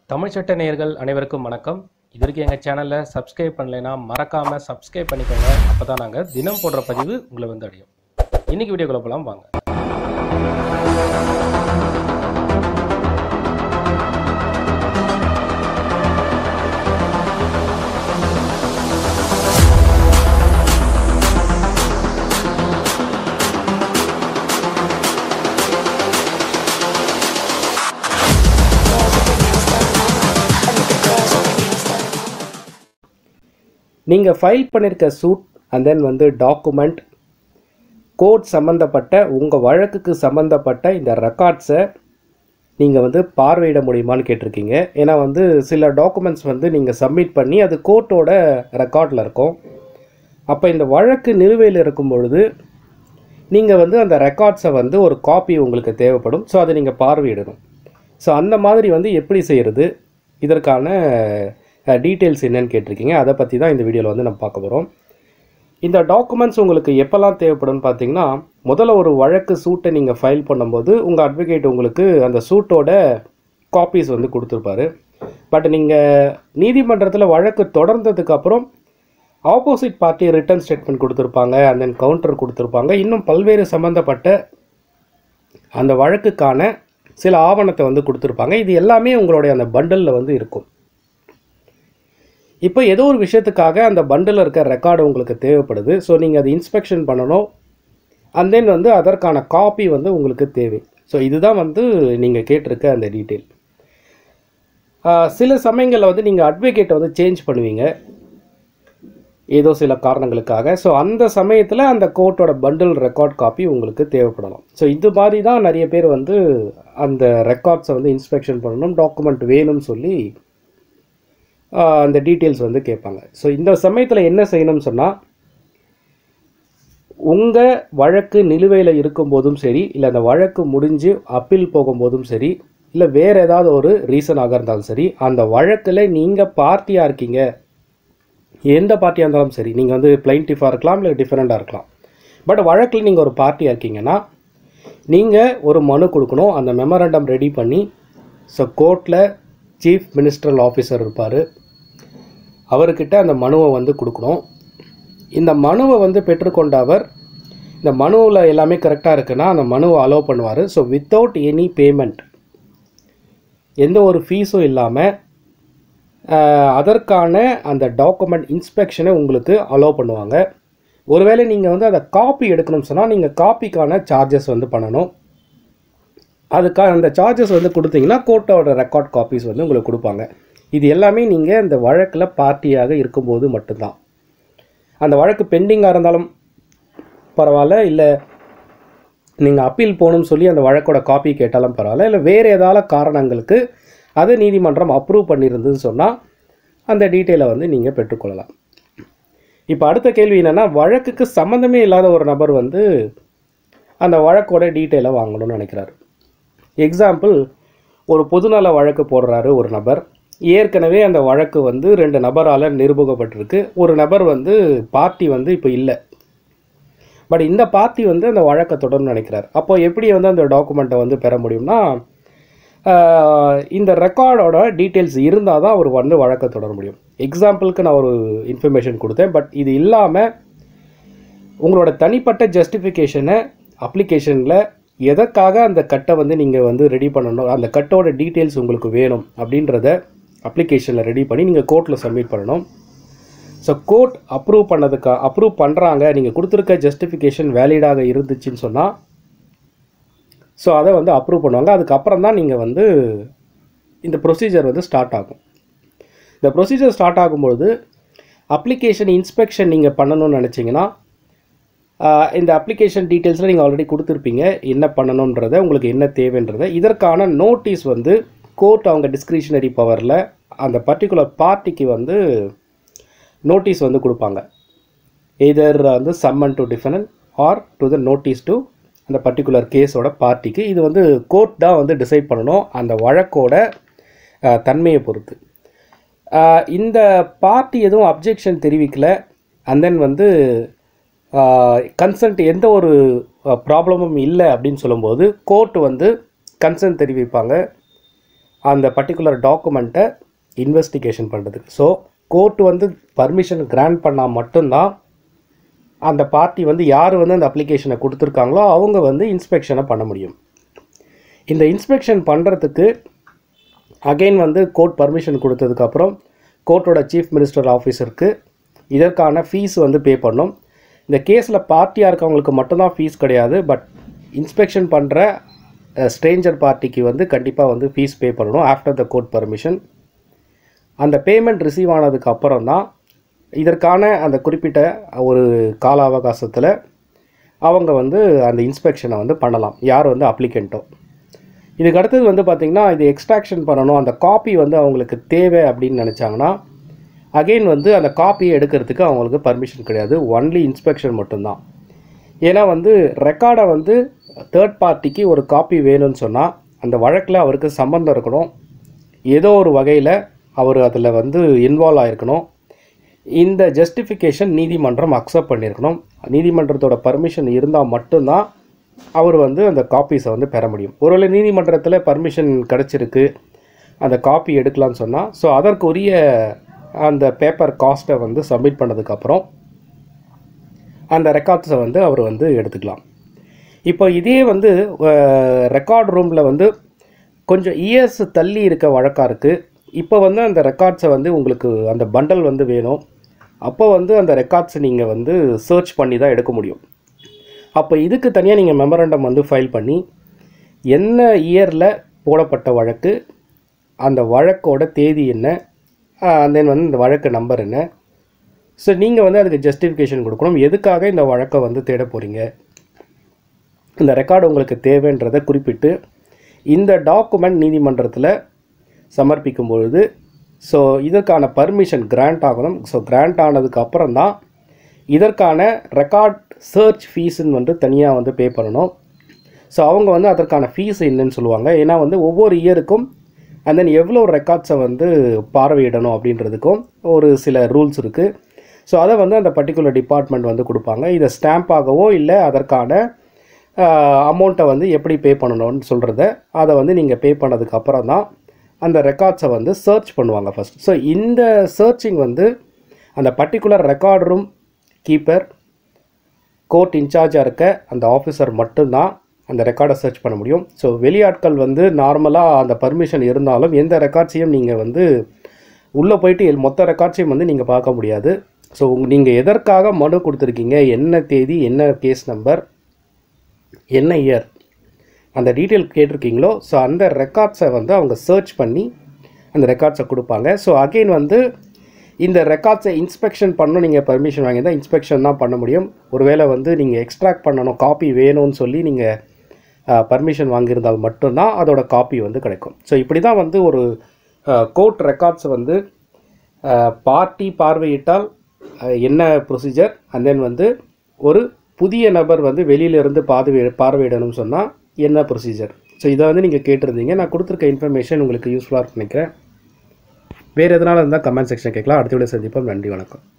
தமிழ் சட்ட நேயர்கள் அனைவருக்கும் வணக்கம் இது வரைக்கும் எங்கள் சேனலை சப்ஸ்கிரைப் பண்ணலைன்னா மறக்காமல் சப்ஸ்கிரைப் பண்ணிக்கோங்க அப்போ தான் நாங்கள் தினம் போடுற பதிவு உங்களை வந்து அடையும் இன்னைக்கு வீடியோக்குள்ள போகலாம் வாங்க நீங்கள் ஃபைல் பண்ணியிருக்க சூட் அண்ட் தென் வந்து டாக்குமெண்ட் கோட் சம்மந்தப்பட்ட உங்கள் வழக்குக்கு சம்மந்தப்பட்ட இந்த ரெக்கார்ட்ஸை நீங்கள் வந்து பார்வையிட முடியுமான்னு கேட்டிருக்கீங்க ஏன்னா வந்து சில டாக்குமெண்ட்ஸ் வந்து நீங்கள் சப்மிட் பண்ணி அது கோர்ட்டோட ரெக்கார்டில் இருக்கும் அப்போ இந்த வழக்கு நிலுவையில் இருக்கும் பொழுது நீங்கள் வந்து அந்த ரெக்கார்ட்ஸை வந்து ஒரு காப்பி உங்களுக்கு தேவைப்படும் ஸோ அதை நீங்கள் பார்வையிடணும் ஸோ அந்த மாதிரி வந்து எப்படி செய்கிறது இதற்கான டீட்டெயில்ஸ் என்னன்னு கேட்டிருக்கீங்க அதை பற்றி தான் இந்த வீடியோவில் வந்து நம்ம பார்க்க போகிறோம் இந்த டாக்குமெண்ட்ஸ் உங்களுக்கு எப்போல்லாம் தேவைப்படும்னு பார்த்தீங்கன்னா முதல்ல ஒரு வழக்கு சூட்டை நீங்கள் ஃபைல் பண்ணும்போது உங்கள் அட்வொகேட் உங்களுக்கு அந்த சூட்டோட காப்பீஸ் வந்து கொடுத்துருப்பாரு பட் நீங்கள் நீதிமன்றத்தில் வழக்கு தொடர்ந்ததுக்கு அப்புறம் ஆப்போசிட் பார்ட்டி ரிட்டர்ன் ஸ்டேட்மெண்ட் கொடுத்துருப்பாங்க அண்ட் தென் கவுண்டர் கொடுத்துருப்பாங்க இன்னும் பல்வேறு சம்மந்தப்பட்ட அந்த வழக்குக்கான சில ஆவணத்தை வந்து கொடுத்துருப்பாங்க இது எல்லாமே உங்களுடைய அந்த பண்டலில் வந்து இருக்கும் இப்போ ஏதோ ஒரு விஷயத்துக்காக அந்த பண்டில் இருக்க ரெக்கார்டு உங்களுக்கு தேவைப்படுது ஸோ நீங்கள் அதை இன்ஸ்பெக்ஷன் பண்ணணும் அண்ட் தென் வந்து அதற்கான காப்பி வந்து உங்களுக்கு தேவை ஸோ இதுதான் வந்து நீங்கள் கேட்டிருக்க அந்த டீட்டெயில் சில சமயங்களில் வந்து நீங்கள் அட்வொகேட்டை வந்து சேஞ்ச் பண்ணுவீங்க ஏதோ சில காரணங்களுக்காக ஸோ அந்த சமயத்தில் அந்த கோர்ட்டோட பண்டில் ரெக்கார்ட் காப்பி உங்களுக்கு தேவைப்படலாம் ஸோ இது மாதிரி தான் நிறைய பேர் வந்து அந்த ரெக்கார்ட்ஸை வந்து இன்ஸ்பெக்ஷன் பண்ணணும் டாக்குமெண்ட் வேணும்னு சொல்லி ஆஹ் அந்த டீட்டெயில்ஸ் வந்து கேட்பாங்க ஸோ இந்த சமயத்தில் என்ன செய்யணும்னு சொன்னால் உங்கள் வழக்கு நிலுவையில் இருக்கும்போதும் சரி இல்லை அந்த வழக்கு முடிஞ்சு அப்பீல் போகும்போதும் சரி இல்லை வேறு ஏதாவது ஒரு ரீசனாக இருந்தாலும் சரி அந்த வழக்கில் நீங்கள் பார்ட்டியாக இருக்கீங்க எந்த பார்ட்டியாக இருந்தாலும் சரி நீங்கள் வந்து பிளைன்டிஃபாக இருக்கலாம் இல்லை டிஃப்ரெண்ட்டாக இருக்கலாம் பட் வழக்கில் நீங்கள் ஒரு பார்ட்டியாக இருக்கீங்கன்னா நீங்கள் ஒரு மனு கொடுக்கணும் அந்த மெமரண்டம் ரெடி பண்ணி ஸோ கோர்ட்டில் சீஃப் மினிஸ்ட்ரல் ஆஃபீஸர் இருப்பார் அவர்கிட்ட அந்த மனுவை வந்து கொடுக்கணும் இந்த மனுவை வந்து பெற்றுக்கொண்ட அவர் இந்த மனுவில் எல்லாமே கரெக்டாக இருக்குன்னா அந்த மனுவை அலோவ் பண்ணுவார் ஸோ வித்தவுட் எனி பேமெண்ட் எந்த ஒரு ஃபீஸும் இல்லாமல் அதற்கான அந்த டாக்குமெண்ட் இன்ஸ்பெக்ஷனை உங்களுக்கு அலோவ் பண்ணுவாங்க ஒருவேளை நீங்கள் வந்து அதை காப்பி எடுக்கணும்னு சொன்னால் நீங்கள் காப்பிக்கான சார்ஜஸ் வந்து பண்ணணும் அதுக்காக அந்த சார்ஜஸ் வந்து கொடுத்தீங்கன்னா கோர்ட்டோட ரெக்கார்ட் காப்பீஸ் வந்து உங்களுக்கு கொடுப்பாங்க இது எல்லாமே நீங்கள் இந்த வழக்கில் பார்ட்டியாக இருக்கும்போது மட்டும்தான் அந்த வழக்கு பெண்டிங்காக இருந்தாலும் பரவாயில்ல இல்லை நீங்கள் அப்பீல் போகணும்னு சொல்லி அந்த வழக்கோட காப்பி கேட்டாலும் பரவாயில்ல இல்லை வேறு ஏதாவது காரணங்களுக்கு அதை நீதிமன்றம் அப்ரூவ் பண்ணியிருந்ததுன்னு சொன்னால் அந்த டீட்டெயிலை வந்து நீங்கள் பெற்றுக்கொள்ளலாம் இப்போ அடுத்த கேள்வி என்னென்னா வழக்குக்கு சம்மந்தமே இல்லாத ஒரு நபர் வந்து அந்த வழக்கோட டீட்டெயிலை வாங்கணும்னு நினைக்கிறாரு எக்ஸாம்பிள் ஒரு பொதுநல வழக்கு போடுறாரு ஒரு நபர் ஏற்கனவே அந்த வழக்கு வந்து ரெண்டு நபரால் நிரூபிக்கப்பட்டிருக்கு ஒரு நபர் வந்து பார்ட்டி வந்து இப்போ இல்லை பட் இந்த பார்ட்டி வந்து அந்த வழக்கை தொடர்ந்து நினைக்கிறார் அப்போ எப்படி வந்து அந்த டாக்குமெண்ட்டை வந்து பெற முடியும்னா ஆஹ், இந்த ரெக்கார்டோட டீட்டெயில்ஸ் இருந்தால் தான் அவர் வந்து வழக்கை தொடர முடியும் எக்ஸாம்பிளுக்கு நான் ஒரு இன்ஃபர்மேஷன் கொடுத்தேன் பட் இது இல்லாமல் உங்களோட தனிப்பட்ட ஜஸ்டிஃபிகேஷனை அப்ளிகேஷனில் எதற்காக அந்த கட்டை வந்து நீங்கள் வந்து ரெடி பண்ணணும் அந்த கட்டோட டீட்டெயில்ஸ் உங்களுக்கு வேணும் அப்படின்றத அப்ளிகேஷனில் ரெடி பண்ணி நீங்கள் கோர்ட்டில் சப்மிட் பண்ணணும் ஸோ கோர்ட் அப்ரூவ் பண்ணதுக்கா அப்ரூவ் பண்ணுறாங்க நீங்கள் கொடுத்துருக்க ஜஸ்டிஃபிகேஷன் வேலிடாக இருந்துச்சுன்னு சொன்னால் ஸோ அதை வந்து அப்ரூவ் பண்ணுவாங்க அதுக்கப்புறம் தான் நீங்கள் வந்து இந்த ப்ரொசீஜர் வந்து ஸ்டார்ட் ஆகும் இந்த ப்ரொசீஜர் ஸ்டார்ட் ஆகும்பொழுது அப்ளிகேஷன் இன்ஸ்பெக்ஷன் நீங்கள் பண்ணணும்னு நினச்சிங்கன்னா ஆஹ் இந்த அப்ளிகேஷன் டீட்டெயில்ஸில் நீங்கள் ஆல்ரெடி கொடுத்துருப்பீங்க என்ன பண்ணணுன்றத உங்களுக்கு என்ன தேவைன்றத இதற்கான நோட்டீஸ் வந்து கோர்ட் அவங்க டிஸ்கிரிஷனரி பவரில் அந்த பர்டிகுலர் பார்ட்டிக்கு வந்து நோட்டீஸ் வந்து கொடுப்பாங்க எதர் வந்து summon to defendant or to the notice to அந்த பர்டிகுலர் கேஸோட பார்ட்டிக்கு இது வந்து கோர்ட் தான் வந்து டிசைட் பண்ணணும் அந்த வழக்கோட ஆஹ், தன்மையை பொறுத்து ஆஹ், இந்த பார்ட்டி எதுவும் அப்ஜெக்ஷன் தெரிவிக்கல அண்ட் தென் வந்து கன்சன்ட் எந்த ஒரு ப்ராப்ளமும் இல்லை அப்படின்னு சொல்லும்போது கோர்ட் வந்து கன்சர்ன் தெரிவிப்பாங்க அந்த பர்டிகுலர் டாக்குமெண்ட்டை இன்வெஸ்டிகேஷன் பண்ணுறதுக்கு ஸோ கோர்ட் வந்து பர்மிஷன் கிராண்ட் பண்ணால் மட்டும்தான் அந்த பார்ட்டி வந்து யார் வந்து அந்த அப்ளிகேஷனை கொடுத்துருக்காங்களோ அவங்க வந்து இன்ஸ்பெக்ஷனை பண்ண முடியும் இந்த இன்ஸ்பெக்ஷன் பண்ணுறதுக்கு அகைன் வந்து கோர்ட் பர்மிஷன் கொடுத்ததுக்கப்புறம் கோர்ட்டோட சீஃப் மினிஸ்டர் ஆஃபீஸருக்கு இதற்கான ஃபீஸ் வந்து பே பண்ணணும் இந்த கேஸில் பார்ட்டியாக இருக்கவங்களுக்கு மட்டும்தான் ஃபீஸ் கிடையாது பட் இன்ஸ்பெக்ஷன் பண்ணுற ஸ்ட்ரேஞ்சர் பார்ட்டிக்கு வந்து கண்டிப்பாக வந்து ஃபீஸ் பே பண்ணணும் ஆஃப்டர் த கோர்ட் பர்மிஷன் அந்த பேமெண்ட் ரிசீவ் ஆனதுக்கு அப்புறம் தான் இதற்கான அந்த குறிப்பிட்ட ஒரு கால அவகாசத்தில் அவங்க வந்து அந்த இன்ஸ்பெக்ஷனை வந்து பண்ணலாம் யார் வந்து அப்ளிகண்ட்டோ இதுக்கு அடுத்தது வந்து பார்த்திங்கன்னா இது எக்ஸ்ட்ராக்ஷன் பண்ணணும் அந்த காப்பி வந்து அவங்களுக்கு தேவை அப்படின்னு நினச்சாங்கன்னா அகெயின் வந்து அந்த காப்பியை எடுக்கிறதுக்கு அவங்களுக்கு பர்மிஷன் கிடையாது ஒன்லி இன்ஸ்பெக்ஷன் மட்டும்தான் ஏன்னா வந்து ரெக்கார்டை வந்து தேர்ட் பார்ட்டிக்கு ஒரு காப்பி வேணும்னு சொன்னால் அந்த வழக்கில் அவருக்கு சம்மந்தம் இருக்கணும் ஏதோ ஒரு வகையில் அவர் அதில் வந்து இன்வால்வ் ஆகிருக்கணும் இந்த ஜஸ்டிஃபிகேஷன் நீதிமன்றம் அக்செப்ட் பண்ணியிருக்கணும் நீதிமன்றத்தோட பர்மிஷன் இருந்தால் மட்டும்தான் அவர் வந்து அந்த காப்பீஸை வந்து பெற முடியும் ஒருவேளை நீதிமன்றத்தில் பர்மிஷன் கிடச்சிருக்கு அந்த காப்பி எடுக்கலாம்னு சொன்னால் ஸோ அதற்குரிய அந்த பேப்பர் காஸ்ட்டை வந்து சப்மிட் பண்ணதுக்கப்புறம் அந்த ரெக்கார்ட்ஸை வந்து அவர் வந்து எடுத்துக்கலாம் இப்போ இதே வந்து ரெக்கார்ட் ரூமில் வந்து கொஞ்சம் இயர்ஸ் தள்ளி இருக்க வழக்காக இருக்குது இப்போ வந்து அந்த ரெக்கார்ட்ஸை வந்து உங்களுக்கு அந்த பண்டல் வந்து வேணும் அப்போ வந்து அந்த ரெக்கார்ட்ஸை நீங்கள் வந்து சர்ச் பண்ணி தான் எடுக்க முடியும் அப்போ இதுக்கு தனியாக நீங்கள் மெமரண்டம் வந்து ஃபைல் பண்ணி என்ன இயரில் போடப்பட்ட வழக்கு அந்த வழக்கோட தேதி என்ன தென் வந்து இந்த வழக்கு நம்பர் என்ன ஸோ நீங்கள் வந்து அதுக்கு ஜஸ்டிஃபிகேஷன் கொடுக்கணும் எதுக்காக இந்த வழக்கை வந்து தேட போகிறீங்க இந்த ரெக்கார்டு உங்களுக்கு தேவைன்றதை குறிப்பிட்டு இந்த டாக்குமெண்ட் நீதிமன்றத்தில் சமர்ப்பிக்கும் பொழுது ஸோ இதற்கான பர்மிஷன் கிராண்ட் ஆகணும் ஸோ கிராண்ட் ஆனதுக்கு அப்புறம் தான் இதற்கான ரெக்கார்ட் சர்ச் ஃபீஸுன்னு வந்து தனியாக வந்து பே பண்ணணும் ஸோ அவங்க வந்து அதற்கான ஃபீஸ் என்னன்னு சொல்லுவாங்க ஏன்னா வந்து ஒவ்வொரு இயருக்கும் அண்ட் தென் எவ்வளோ ரெக்கார்ட்ஸை வந்து பார்வையிடணும் அப்படின்றதுக்கும் ஒரு சில ரூல்ஸ் இருக்குது ஸோ அதை வந்து அந்த பர்டிகுலர் டிபார்ட்மெண்ட் வந்து கொடுப்பாங்க இதை ஸ்டாம்பாகவோ இல்லை அதற்கான அமௌண்ட்டை வந்து எப்படி பே பண்ணணும்னு சொல்கிறத அதை வந்து நீங்கள் பே பண்ணதுக்கு அப்புறம் தான் அந்த ரெக்கார்ட்ஸை வந்து சர்ச் பண்ணுவாங்க ஃபஸ்ட் ஸோ இந்த சர்ச்சிங் வந்து அந்த particular record room keeper court இன்சார்ஜாக இருக்க அந்த ஆஃபீஸர் மட்டும்தான் அந்த ரெக்கார்டை சர்ச் பண்ண முடியும் ஸோ வெளியாட்கள் வந்து நார்மலாக அந்த பர்மிஷன் இருந்தாலும் எந்த ரெக்கார்ட்ஸையும் நீங்கள் வந்து உள்ளே போயிட்டு எல்- மொத்த ரெக்கார்ட்ஸையும் வந்து நீங்கள் பார்க்க முடியாது ஸோ நீங்கள் எதற்காக மனு கொடுத்துருக்கீங்க என்ன தேதி என்ன கேஸ் நம்பர் என்ன இயர் அந்த டீட்டெயில் கேட்டிருக்கீங்களோ ஸோ அந்த ரெக்கார்ட்ஸை வந்து அவங்க சர்ச் பண்ணி அந்த ரெக்கார்ட்ஸை கொடுப்பாங்க ஸோ அகெயின் வந்து இந்த ரெக்கார்ட்ஸை இன்ஸ்பெக்ஷன் பண்ணணும் நீங்கள் பர்மிஷன் வாங்கியிருந்தால் இன்ஸ்பெக்ஷன் தான் பண்ண முடியும் ஒருவேளை வந்து நீங்கள் எக்ஸ்ட்ராக்ட் பண்ணணும் காப்பி வேணும்னு சொல்லி நீங்கள் பர்மிஷன் வாங்கியிருந்தால் மட்டும்தான் அதோட காப்பி வந்து கிடைக்கும் ஸோ இப்படி தான் வந்து ஒரு கோர்ட் ரெக்கார்ட்ஸ் வந்து பார்ட்டி பார்வையிட்டால் அஹ், என்ன ப்ரொசீஜர் அண்ட் தென் வந்து ஒரு புதிய நபர் வந்து வெளியிலேருந்து பார்வை பார்வையிடணும்னு சொன்னால் என்ன ப்ரொசீஜர் ஸோ இதை வந்து நீங்கள் கேட்டிருந்தீங்க நான் கொடுத்துருக்க இன்ஃபர்மேஷன் உங்களுக்கு யூஸ்ஃபுல்லாக நினைக்கிறேன் வேறு எதனால இருந்தால் கமெண்ட் செக்ஷன் கேட்கலாம் அடுத்த வீடியோ சந்திப்போம் நன்றி வணக்கம்